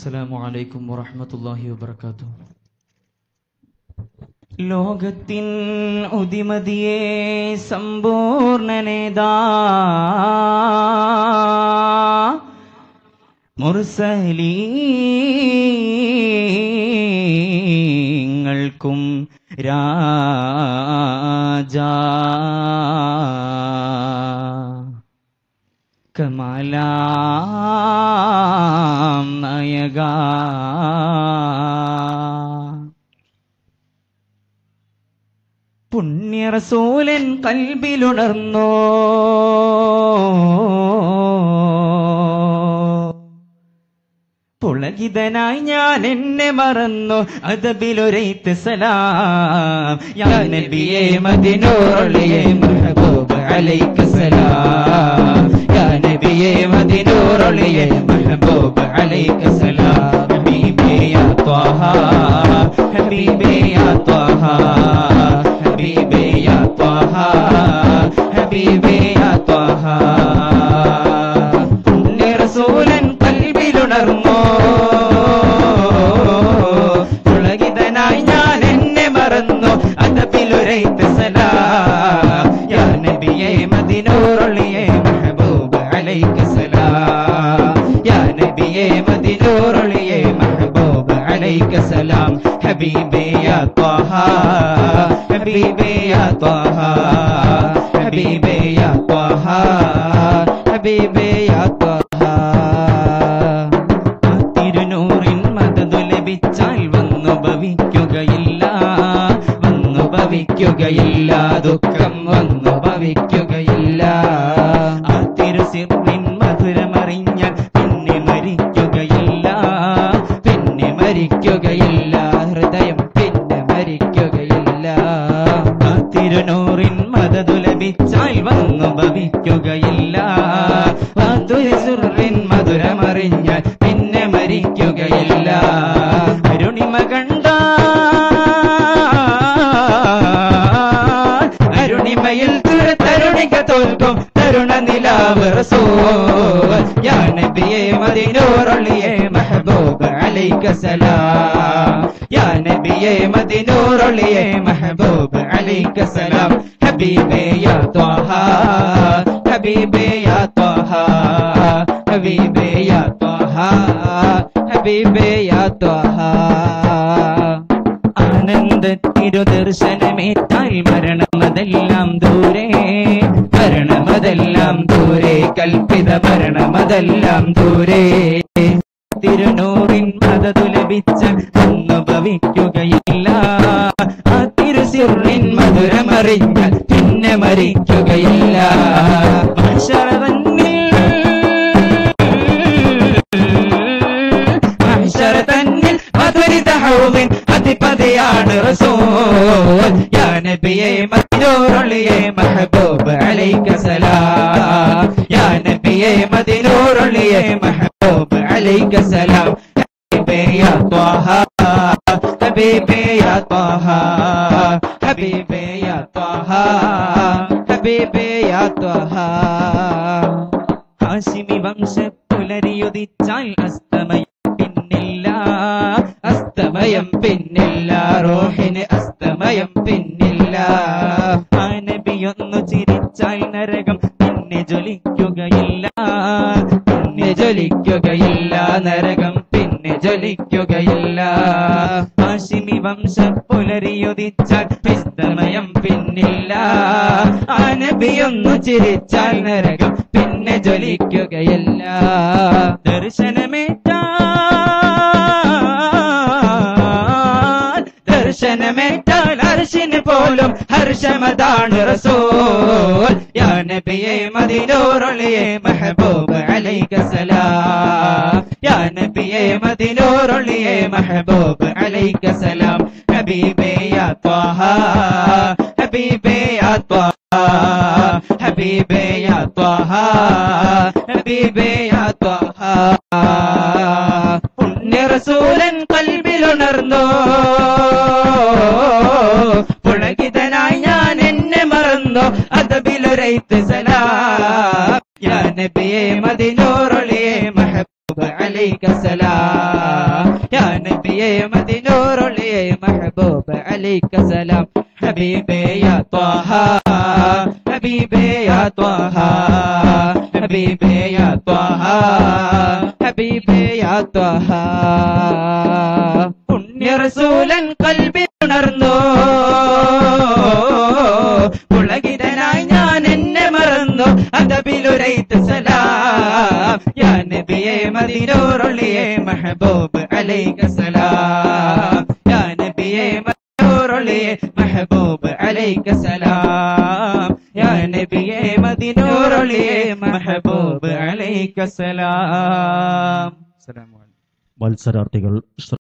അസ്സലാമു അലൈക്കും വറഹ്മത്തുള്ളാഹി വബറകാതുഹു ലോകത്തിൻ ഉദിമതിയെ സമ്പൂർണനേതാ മുർസലീങ്ങൾക്കും രാജാ കമലാം നയക പുണ്യറസൂലൻ കൽബിലുണർന്നോ പുളകിതനായി ഞാൻ എന്നെ മറന്നു അതബിലൊരൈത്ത് സലാം യാ നബിയേ മദിനൂറിയെ മെഹബൂബ് അലൈക്ക് സലാം യാ നബിയേ മദിനൂറിയെ മെഹബൂബ് അലൈക്ക് സലാം ഹബീബേ യാ ത്വഹ ഹബീബേ യാ ത്വഹ ഹബീബേ യാ ത്വഹ ഹബീബേ യാ ത്വഹ റസൂലൻ കൽബിലുണർന്നോ പുളകിതനായി ഞാൻ എന്നെ മറന്നു അതബിലുരൈത്ത് സലാം യാ നബിയേ മദിനൂറുളിയേ മെഹബൂബ് അലൈക്ക് സലാം യാ നബിയേ മദിനൂറുളിയേ മെഹബൂബ് അലൈക്ക് സലാം ഹബീബേ യാ ത്വഹ ഹബീബേ യാ ത്വഹ ഹബീബേ യാ ത്വഹ ഹബീബേ യാ ത്വഹ ആ തിരുനൂറിൻ മതതു ലഭിച്ചാൽ വന്നു ഭവിക്കുകയില്ല വന്നു ഭവിക്കുകയില്ല ദുഃഖം വന്നു ഭവിക്കുകയില്ല ആ തിരുസിറിൻ മധുരമറിഞ്ഞാൽ പിന്നെ മരിക്കുകയില്ല പിന്നെ മരിക്കുകയില്ല ഹൃദയം പിന്നെ മരിക്കുകയില്ല ആ തിരുനൂറിൻ മതതു ലഭിച്ചാൽ വന്നു ഭവിക്കുകയില്ല ആ തുരിസുറിൻ മധുരമറിഞ്ഞാൽ പിന്നെ മരിക്കുകയില്ല അരുണിമ കണ്ട അരുണിമയിൽ തരുണിക തോൽക്കും തരുണ നിലാവ് റസൂൽ യാ നബിയേ മദിനൂറുള്ളിയേ മെഹബൂബ് അലൈക സലാം യാ നബിയേ മദിനൂറുള്ളിയേ മെഹബൂബ് അലൈക സലാം ഹബീബേ യാ ത്വഹ ഹബീബേ യാ ത്വഹ ഹബീബേ യാ ത്വഹ ഹബീബേ യാ ത്വഹ ആനന്ദ തിരുദർശനമേറ്റാൽ മരണമതെല്ലാം ദൂരെ മരണമതെല്ലാം ദൂരെ കൽപ്പിത മരണമതെല്ലാം ദൂരെ തിരുനൂറിൻ മതതു ലഭിച്ച ഒന്നു ഭവിക്കുകയില്ല ആ തിരുസിറിൻ മധുരമറിഞ്ഞാൽ പിന്നെ മരിക്കുകയില്ല മഹ്ശറ തന്നിൽ മധുരിത ഹൗദിൻ അധിപതിയാണ് റസൂൽ യാ നബിയേ മദിനൂറുള്ളിയേ മെഹബൂബ് അലൈക സലാം യാ നബിയേ മദിനൂറുള്ളിയേ മെഹബൂബ് അലൈക സലാം ഹബീബേ യാ ത്വഹ ഹബീബേ യാ ത്വഹ ഹബീബേ യാ ത്വഹ ഹബീബേ യാ ത്വഹ ഹാഷിമി വംശ പുലരിയുദിച്ചാൽ അസ്തമയം പിന്നില്ല അസ്തമയം പിന്നില്ല റോഹിന് അസ്തമയം പിന്നില്ല ആ നബിയൊന്നു ചിരിച്ചാൽ നരകം പിന്നെ ജ്വലിക്കുകയില്ല പിന്നെ ജ്വലിക്കുകയില്ല നരകം പിന്നെ ജ്വലിക്കുകയില്ല ഹാഷിമി വംശ പുലരിയുദിച്ചാൽ അസ്തമയം പിന്നില്ല ആ നബിയൊന്നു ചിരിച്ചാൽ നരകം പിന്നെ ജ്വലിക്കുകയില്ല ദർശനമേറ്റാൽ ദർശനമേറ്റാൽ അർശിന് പോലും ഹർഷമതാണ് റസൂൽ യാ നബിയേ മദിനൂറുള്ളിയേ മെഹബൂബ് അലൈക സലാം യാ നബിയേ മദിനൂറുള്ളിയേ മെഹബൂബ് അലൈക സലാം ഹബീബേ യാ ത്വഹ ഹബീബേ യാ ത്വഹ ഹബീബേ യാ ത്വഹ ഹബീബേ യാ ത്വഹ പുണ്യറസൂലൻ കൽബിലുണർന്നോ പുളകിതനായി ഞാൻ എന്നെ മറന്നു അതബിലൊരൈത്ത് സലാം യാ നബിയേ മദിനൂറുളിയേ മെഹബൂബ് അലൈക സലാം നബിയെ മദിനൂറൊളിയെ മെഹബൂബ് അലൈക സലാം ഹബീബേ യാ ത്വാഹ ഹബീബേ യാ ത്വാഹ ഹബീബേ യാ ത്വാഹ ഹബീബേ യാ ത്വാഹ പുണ്യറസൂലൻ കൽബിൽ ഉണർന്നു പുളകിതനായി ഞാൻ എന്നെ മറന്നു അതബിലുരൈത്ത് സലാം യാ നബിയെ മദിനൂറൊളിയെ മെഹബൂബ് അലൈക സലാം യാ നബിയെ മദിനൂറൊളിയെ മെഹബൂബ് അലൈക സലാം യാ നബിയെ മദിനൂറൊളിയെ മെഹബൂബ് അലൈക സലാം അസ്സലാമു അലൈക്കും മത്സരാർത്ഥികൾ